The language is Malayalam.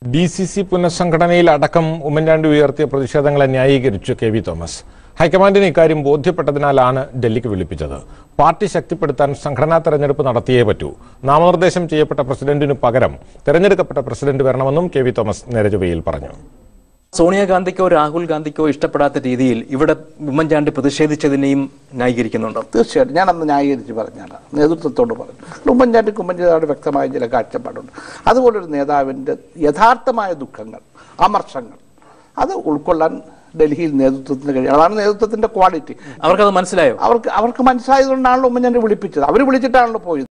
ഡി സി സി പുനഃസംഘടനയിൽ അടക്കം ഉമ്മൻചാണ്ടി ഉയർത്തിയ പ്രതിഷേധങ്ങളെ ന്യായീകരിച്ചു കെ വി തോമസ് ഹൈക്കമാൻഡിന് ഇക്കാര്യം ബോധ്യപ്പെട്ടതിനാലാണ് ഡൽഹിക്ക് വിളിപ്പിച്ചത് പാർട്ടി ശക്തിപ്പെടുത്താൻ സംഘടനാ തെരഞ്ഞെടുപ്പ് നടത്തിയേ പറ്റൂ നാമനിർദ്ദേശം ചെയ്യപ്പെട്ട പ്രസിഡന്റിനു പകരം തെരഞ്ഞെടുക്കപ്പെട്ട പ്രസിഡന്റ് വരണമെന്നും കെ വി തോമസ് നേരചൊവ്വയിൽ പറഞ്ഞു സോണിയാഗാന്ധിക്കോ രാഹുൽ ഗാന്ധിക്കോ ഇഷ്ടപ്പെടാത്ത രീതിയിൽ ഇവിടെ ഉമ്മൻചാണ്ടി പ്രതിഷേധിച്ചതിനെയും ന്യായീകരിക്കുന്നുണ്ടോ തീർച്ചയായിട്ടും ഞാൻ അന്ന് ന്യായീകരിച്ച് പറഞ്ഞാണ് നേതൃത്വത്തോട് പറഞ്ഞു ഉമ്മൻചാണ്ടിക്ക് ഉമ്മൻചാണ്ടിയുടെ വ്യക്തമായ ചില കാഴ്ചപ്പാടുണ്ട് അതുപോലൊരു നേതാവിൻ്റെ യഥാർത്ഥമായ ദുഃഖങ്ങൾ അമർഷങ്ങൾ അത് ഉൾക്കൊള്ളാൻ ഡൽഹിയിൽ നേതൃത്വത്തിന് കഴിയും അതാണ് നേതൃത്വത്തിന്റെ ക്വാളിറ്റി അവർക്കത് മനസ്സിലായോ അവർക്ക് അവർക്ക് മനസ്സിലായതുകൊണ്ടാണല്ലോ ഉമ്മൻചാണ്ടി വിളിപ്പിച്ചത് അവർ വിളിച്ചിട്ടാണല്ലോ പോയത്